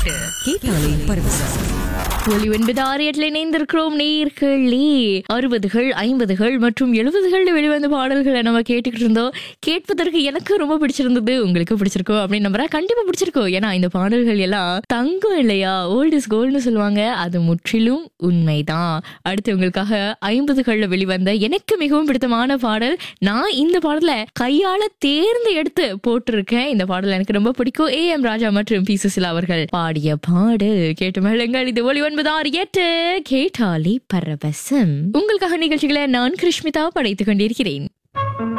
எட்டு கேட்டாலே பரவசம் ஒலி ஒன்பது ஆறு எட்டுல இணைந்திருக்கிறோம் நேர்களே அறுபதுகள் ஐம்பதுகள் மற்றும் எழுபதுகள்ல வெளிவந்த பாடல்களை நம்ம கேட்டுக்கிட்டு இருந்தோம் கேட்பதற்கு எனக்கு ரொம்ப பிடிச்சிருந்தது உங்களுக்கு பிடிச்சிருக்கோ அப்படின்னு நம்புறேன் கண்டிப்பா பிடிச்சிருக்கோம் ஏன்னா இந்த பாடல்கள் எல்லாம் தங்கம் இல்லையா ஓல்ட் இஸ் கோல்ட்னு சொல்லுவாங்க அது முற்றிலும் உண்மைதான் அடுத்து உங்களுக்காக ஐம்பதுகள்ல வெளிவந்த எனக்கு மிகவும் பிடித்தமான பாடல் நான் இந்த பாடலை கையால தேர்ந்து எடுத்து போட்டிருக்கேன் இந்த பாடல் எனக்கு ரொம்ப பிடிக்கும் ஏ எம் ராஜா மற்றும் பி சுசிலா அவர்கள் பாடிய பாடல் கேட்டு மகிழுங்கள் இது ஒளி ஒன்பது ஆறு எட்டு கேட்டாலி பரவசம் உங்களுக்காக நிகழ்ச்சிகளை நான் கிருஷ்மிதா படைத்துக் கொண்டிருக்கிறேன்